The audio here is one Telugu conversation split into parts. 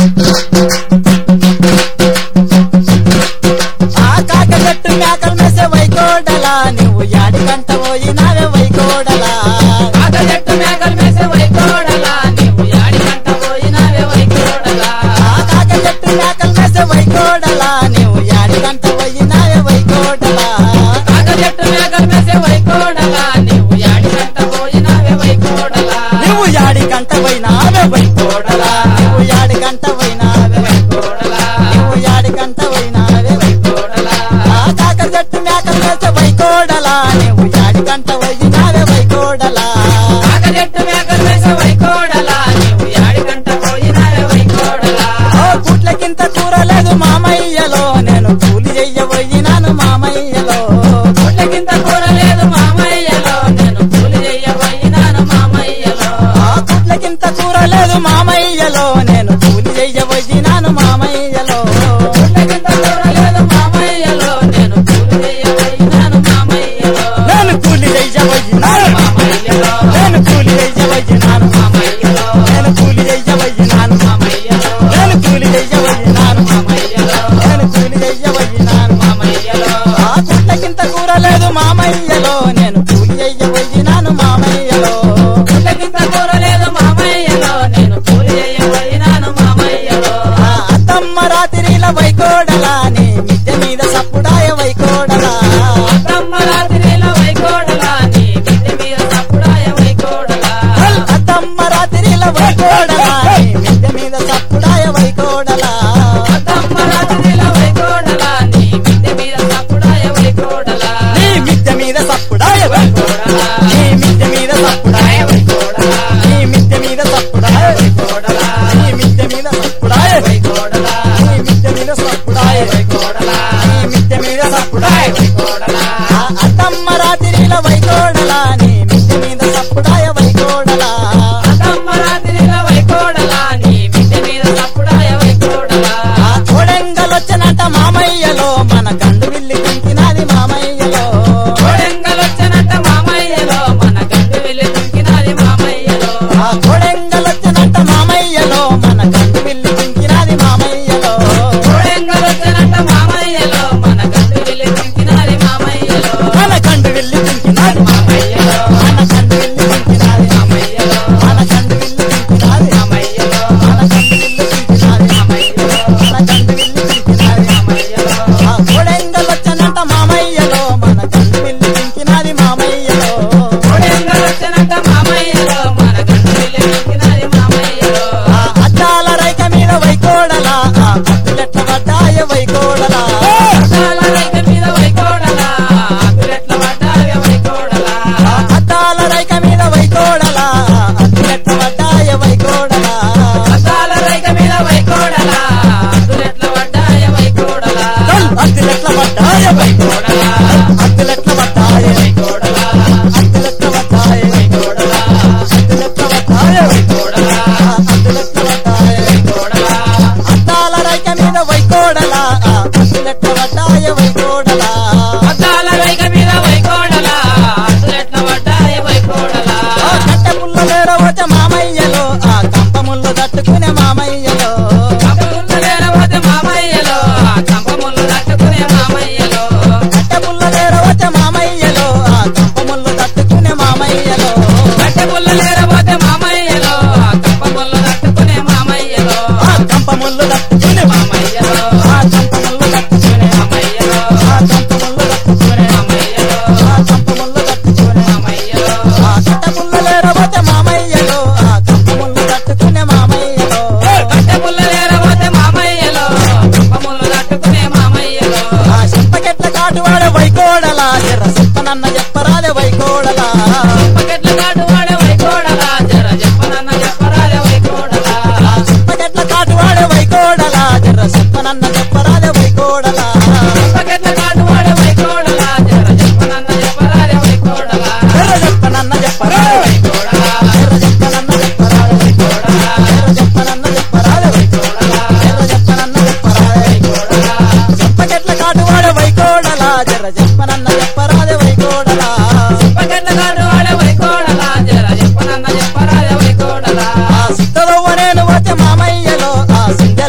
ఆ కాక చెట్టు మేకలు మేసే వైకోడలా నువ్వు యాడికంట పోయినావే వైకోడలా కాక చెట్టు మేకలు మేసే వైకోడలా నీవు యాడికంట పోయినావే వైకోడలా ఆ కాక చెట్టు మేకలు మేసే వైకోడలా నువ్వు యాడికంట పోయినావే వైకోడలా కాక చెట్టు మేకలు మేసే వైకోడలా నీవు యాడికంట పోయినావే వైకోడలా నువ్వు యాడికంట పోయినావే వైకోడలా నువ్వు యాడికంట పోయినావే వైకోడలా నువ్వు యాడికంట పోయినావే వైకోడలా ఆ కాక చెట్టు మేకలు మేసే వైకోడలా నువ్వు యాడికంట పోయినావే వైకోడలా కాక చెట్టు మేకలు మేసే వైకోడలా నీవు యాడికంట పోయినావే వైకోడలా ఓ గుట్లకింత కూర లేదు మామయ్యలో నేను కూలి చెయ్యబోయినాను మామయ్యలో గుడ్లకింత కూర లేదు మామయ్యలో నేను కూలి చెయ్యబోయినాను మామయ్యలో ఆ గుట్లకింత కూర లేదు మామయ్యలో నేను కూలి చెయ్యబోయినాను మామయ్యలో గుడ్లకింత కూర లేదు మామయ్యలో నేను కూలి చెయ్యబోయినాను మామయ్యలో నేను కూలి చెయ్యబోయినాను మామయ్యలో నేను కూలి చెయ్యబోయినాను మామయ్యలో నేను కూలి చెయ్యబోయినాను మామయ్యలో నేను కూలి చెయ్యబోయినాను మామయ్యలో నేను కూలి చెయ్యబోయినాను మామయ్యలో ఆ గుట్లకింత కూర లేదు మామయ్యలో నేను కూలి చెయ్యబోయినాను మామయ్యలో గుడ్లకింత కూర లేదు మామయ్యలో నేను కూలి చెయ్యబోయినాను మామయ్యలో ఆ అత్తమ్మ రాత్రిల వైకోడలా నీ మిద్దె మీద సప్పుడాయ వైకోడలా అత్తమ్మ రాత్రిలో వైకోడలా నీ మిద్దె మీద సప్పుడాయ వైకోడలా అత్తమ్మ రాత్రిల వైకోడలా నీ మిద్దె మీద సప్పుడాయ వైకోడలా అత్తమ్మ రాత్రిలో వైకోడలా నీ మిద్దె మీద సప్పుడాయ వైకోడలా నీ మిద్దె మీద సప్పుడాయ వైకోడలా నీ మిద్దె మీద సప్పుడాయ వైకోడలా నీ మిద్దె మీద సప్పుడాయ వైకోడలా నీ మిద్దె మీద సప్పుడాయ వైకోడలా నీ మిద్దె మీద సప్పుడాయ వైకోడలా నీ మిద్దె మీద సప్పుడాయ వైకోడలా ఆ అత్తమ్మ రాత్రిల వైకోడలా నీ మిద్దె మీద సప్పుడాయ వైకోడలా అత్తమ్మ రాత్రిలో వైకోడలా నీ మిద్దె మీద సప్పుడాయ వైకోడలా ఆ కోడెంగలొచ్చనంట మామయ్యలో మన కండు విల్లి కుంకినాది మామయ్యలో కోడెంగలొచ్చనంట మామయ్యలో మన గండు వెళ్ళి దుంకినాది మామయ్యలో ఆ కోడెంగలొచ్చనంట మామయ్యలో మన కండు విల్లి కుంకినాది మామయ్యలో కోడెంగలొచ్చనంట మామయ్యలో మన గండు వెళ్ళి దుంకినాది మామయ్యలో మన కండు విల్లి కుంకినాది మామయ్యలో మన కండు విల్లి కుంకినాది మామయ్యలో మన కండు విల్లి కుంకినాది మామయ్యలో మన కండు విల్లి కుంకినాది మామయ్యలో మన కండు విల్లి కుంకినాది మామయ్యలో ఆ కోడెంగలొచ్చనంట మామయ్యలో మన కండు విల్లి కుంకినాది మామయ్యలో కోడెంగలొచ్చనంట మామయ్యలో మన గండు వెళ్ళి దుంకినాది మామయ్యలో ఆ అద్దాల రైక మీద వైకోడలా ఆ అద్దులెట్ల పడ్డాయ వైకోడలా అద్దాల రైక మీద వైకోడలా అదురెట్ల పడ్డాయ వైకోడలా ఆ అద్దాల రైక మీద వైకోడలా ఆ అద్దులెట్ల పడ్డాయ వైకోడలా అద్దాల రైక మీద వైకోడలా అదురెట్ల పడ్డాయ వైకోడలా అద్దులెట్ల పడ్డాయ వైకోడలా అద్దులెట్ల పడ్డాయ వైకోడలా అద్దులెట్ల పడ్డాయ వైకోడలా అద్దులెట్ల పడ్డాయ వైకోడలా ఆ అద్దులెట్ల పడ్డాయ వైకోడలా అద్దాల రైక మీద వైకోడలా ఆ అద్దులెట్ల పడ్డాయ వైకోడలా అద్దాల రైక మీద వైకోడలా అదురెట్ల పడ్డాయ వైకోడలా ఆ కట్టె పుల్ల లేరవచ్చ మామయ్యలో ఆ కంప ముళ్ళు తట్టుకునే మామయ్యలో కంపముళ్ళు లేరవోతే మామయ్యలో ఆ కంపముళ్ళు తట్టుకునే మామయ్యలో కట్టె పుల్ల లేరవచ్చ మామయ్యలో ఆ కంప ముళ్ళు తట్టుకునే మామయ్యలో కట్టె పుల్ల లేరబోతే మామయ్యలో ఆ కంపముళ్ళు తట్టుకునే మామయ్యలో ఆ కంప ముళ్ళు తట్టుకునే మామయ్యలో ఆ కంప ముళ్ళు తట్టుకునే మామయ్యలో ఆ కంప ముళ్ళు తట్టుకునే మామయ్యలో ఆ కంప ముళ్ళు తట్టుకునే మామయ్యలో ఆ కట్టె పుల్ల లేరవచ్చ మామయ్యలో ఆ కంప ముళ్ళు తట్టుకునే మామయ్యలో కట్టె పుల్ల లేరబోతే మామయ్యలో కంపముళ్ళు తట్టుకునే మామయ్యలో ఆ చింతకెట్ల కాటువాడ వైకోడలా ఎర్ర చెప్పనన్న చెప్పరాదే వైకోడలా పకెట్ల కాటు వాడే వైకోడలా జర చెప్పనన్న చెప్పరాలే వైకోడలా ఆ చింతకెట్ల కాటువాడ వైకోడలా ఎర్ర చెప్పనన్న చెప్పరాదే వైకోడలా పకెట్ల కాటు వాడే వైకోడలా జర చెప్పనన్న చెప్పరాలే వైకోడలా ఎర్ర చెప్పనన్న చెప్పరాదే వైకోడలా ఎర్ర చెప్పనన్న చెప్పరాదే వైకోడలా ఎర్ర చెప్పనన్న చెప్పరాదే వైకోడలా ఎర్ర చెప్పనన్న చెప్పరాదే వైకోడలా చింతకెట్ల కాటువాడ వైకోడలా ఎర్ర చెప్పనన్న చెప్పరాదే వైకోడలా పకెట్ల కాటు వాడే వైకోడలా జర చెప్పనన్న చెప్పరాలే వైకోడలా ఆ సిద్ధదవ్వ నేను వచ్చే మామయ్యలో ఆ సింధ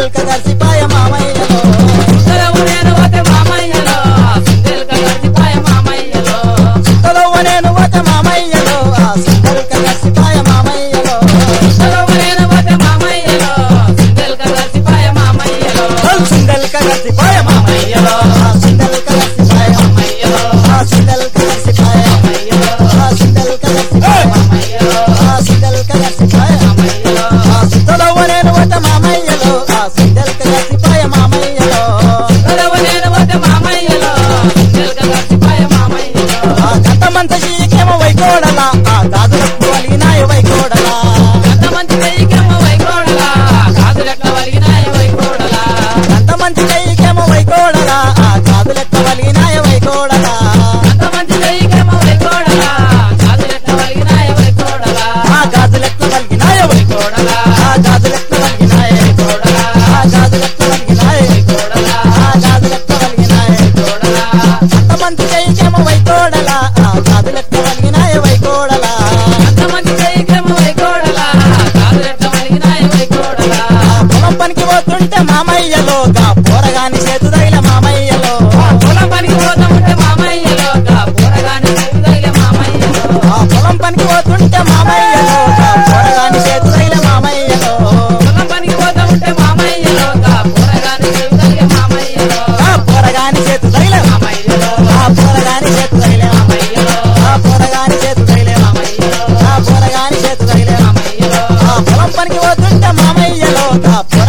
పోతుంటే మామయ్యలో గా పోరగాని చేతు తగిల మామయ్యలో ఆ పొలం పనికి పోతామంటే మామయ్యలో గా పోరగాని చేతులైల మామయ్యలో ఆ పొలం పనికి పోతుంటే మామయ్యలో గా పోరగాని చేతు తగిల మామయ్యలో పొలం పనికి పోతామంటే మామయ్యలో గా పోరగాని చేతులైల మామయ్యలో ఆ పోరగాని చేతు తగిల మామయ్యలో ఆ పోరగాని చేతు తగిల మామయ్యలో ఆ పోరగాని చేతు తగిల మామయ్యలో ఆ పోరగాని చేతు తగిల మామయ్యలో ఆ పొలం పనికి పోతుంటే మామయ్యలో గా